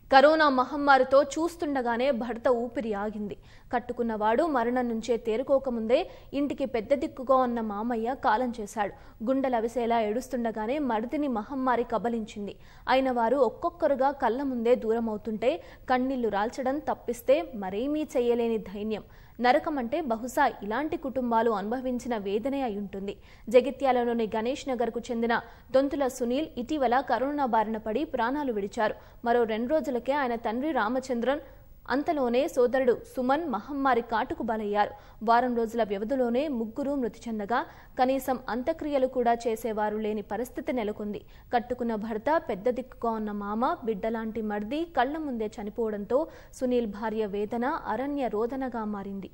corona మహమ్మారితో చూస్తుండగానే భర్త ఊపిరి ఆగింది కట్టుకున్నవాడు మరణం నుంచే తేరుకోకముందే ఇంటికి పెద్ద దిక్కుగా ఉన్న మామయ్య కాలం చేశాడు గుండెలవిసేలా ఏడుస్తుండగానే మరిదిని మహమ్మారి కబలించింది అయిన వారు ఒక్కొక్కరుగా కళ్ళ ముందే దూరమవుతుంటే కన్నీళ్లు రాల్చడం తప్పిస్తే మరేమీ చేయలేని ధైర్యం నరకం అంటే బహుశా ఇలాంటి కుటుంబాలు అనుభవించిన వేదనే అయి ఉంటుంది జగిత్యాలలోని గణేష్ నగర్కు చెందిన దొంతుల సునీల్ ఇటీవల కరోనా బారిన పడి ప్రాణాలు విడిచారు మరో రెండు రోజులకే ఆయన తండ్రి రామచంద్రన్ అంతలోనే సోదరుడు సుమన్ మహమ్మారి కాటుకు బలయ్యారు వారం రోజుల వ్యవధిలోనే ముగ్గురు మృతి చెందగా కనీసం అంత్యక్రియలు కూడా చేసేవారు లేని పరిస్థితి నెలకొంది కట్టుకున్న భర్త పెద్ద దిక్కుగా ఉన్న మామ బిడ్డలాంటి మర్ది కళ్ల ముందే చనిపోవడంతో సునీల్ భార్య వేదన అరణ్య రోదనగా మారింది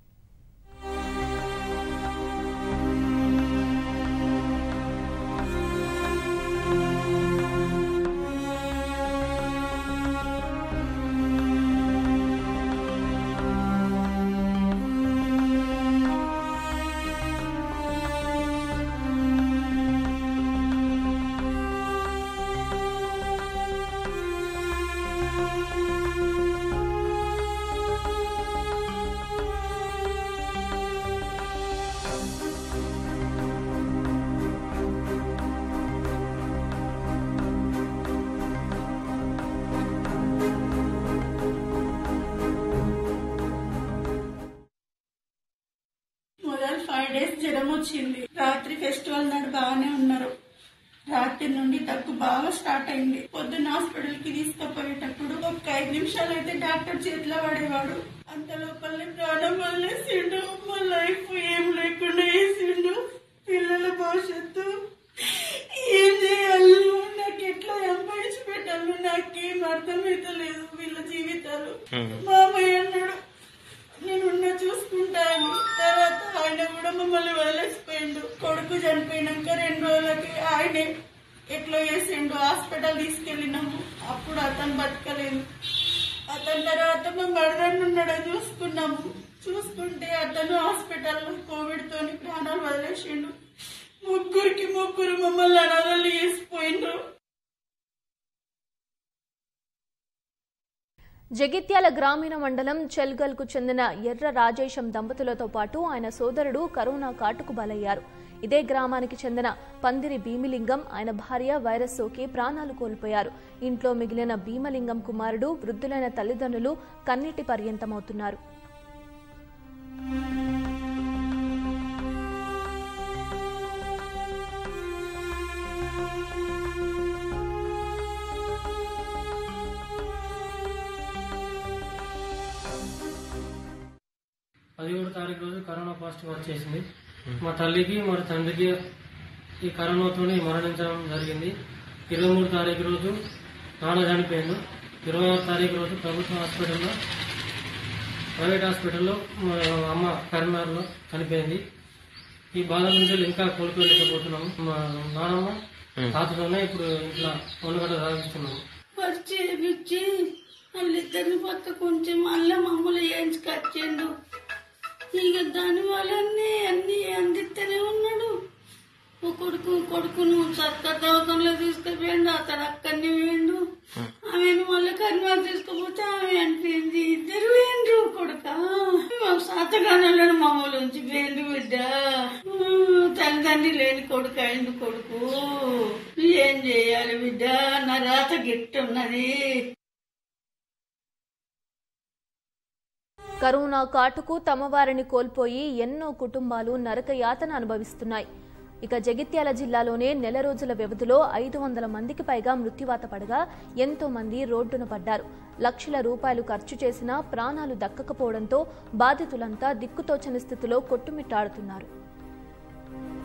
మొదలు ఫైవ్ డేస్ జ్వరం వచ్చింది రాత్రి ఫెస్టివల్ నాడు బాగానే ఉన్నారు రాత్రి నుండి దగ్గు బాగా స్టార్ట్ అయింది పొద్దున్న హాస్పిటల్ కి తీసుకుపోయేటప్పుడు ఒక ఐదు నిమిషాలు అయితే డాక్టర్ చేతిలో పడేవాడు అంత లోపలనే ప్రాణం వదిలేసిండు మా లైఫ్ ఏం లేకుండా వేసిండు పిల్లల భవిష్యత్తు ఏం చేయాలి నాకు ఎట్లా ఎంపడించి పెట్టాలి నాకేం అర్థమైతలేదు వీళ్ళ జీవితాలు మామయ్య అన్నాడు నేనున్న చూసుకుంటాను తర్వాత ఆయన కూడా మమ్మల్ని వదిలేసిపోయిండు కొడుకు చనిపోయినాక రెండు రోజులకి ఆయనే ఎట్లా చేసిండు హాస్పిటల్ తీసుకెళ్ళినాము అప్పుడు అతను బతకలేదు అతని తర్వాత మా మరదన్ను ఉన్నాడో చూసుకున్నాము చూసుకుంటే అతను హాస్పిటల్లో కోవిడ్ తోని ప్రాణాలు వదిలేసిండు ముగ్గురికి ముగ్గురు మమ్మల్ని అనాథలు చేసిపోయిండ్రు జగిత్యాల గ్రామీణ మండలం చెల్గల్కు చెందిన ఎర్ర రాజేశం దంపతులతో పాటు ఆయన సోదరుడు కరోనా కాటుకు బలయ్యారు ఇదే గ్రామానికి చెందిన పందిరి భీమిలింగం ఆయన భార్య వైరస్ సోకి ప్రాణాలు కోల్పోయారు ఇంట్లో మిగిలిన భీమలింగం కుమారుడు వృద్ధులైన తల్లిదండ్రులు కన్నీటి పర్యంతమవుతున్నారు పదిహేడు తారీఖు రోజు కరోనా పాజిటివ్ వచ్చేసింది మా తల్లికి మరి తండ్రికి ఈ కరోనాతోనే మరణించడం జరిగింది ఇరవై మూడు తారీఖు రోజు నాన్న చనిపోయిండు ఇరవై ఆరు తారీఖు రోజు ప్రభుత్వ హాస్పిటల్లో ప్రైవేట్ హాస్పిటల్లో మా అమ్మ కరీంనగర్లో చనిపోయింది ఈ బాధ నుంచి ఇంకా కోలుకోలేకపోతున్నాము మా నాన్నమ్మ తాతతోనే ఇప్పుడు ఇట్లా వండుగడ్డ సాగిస్తున్నాము వచ్చి చేపించి వాళ్ళిద్దరిని పక్క కొంచెం మళ్ళీ మమ్మల్ని వేయించుకొచ్చిండు ఇక దాని వల్లనే అన్ని అందిస్తూనే ఉన్నాడు ఓ కొడుకు కొడుకును సర్కార్ దవాఖానలో తీసుకుపోయిండు అతను అక్కడిని వేయండు ఆమెను మళ్ళీ కరీంనగర్ తీసుకుపోతే ఆమె అనిపింది ఇద్దరు వేయండ్రు కొడుక మాకు సాతగానంలో మమ్మల్ని ఉంచి వేయండి బిడ్డ ఊ, తల్లిదండ్రి లేని కొడుకు అయింది కొడుకు ఏం చేయాలి బిడ్డ నా రాత గిట్టున్నది కరోనా కాటుకు తమ వారిని కోల్పోయి ఎన్నో కుటుంబాలు నరకయాతన అనుభవిస్తున్నాయి ఇక జగిత్యాల జిల్లాలోనే నెల రోజుల వ్యవధిలో ఐదు వందల మందికి పైగా మృత్యువాత పడగా ఎంతో మంది రోడ్డున పడ్డారు లక్షల రూపాయలు ఖర్చు చేసినా ప్రాణాలు దక్కకపోవడంతో బాధితులంతా దిక్కుతోచని స్థితిలో కొట్టుమిట్టాడుతున్నారు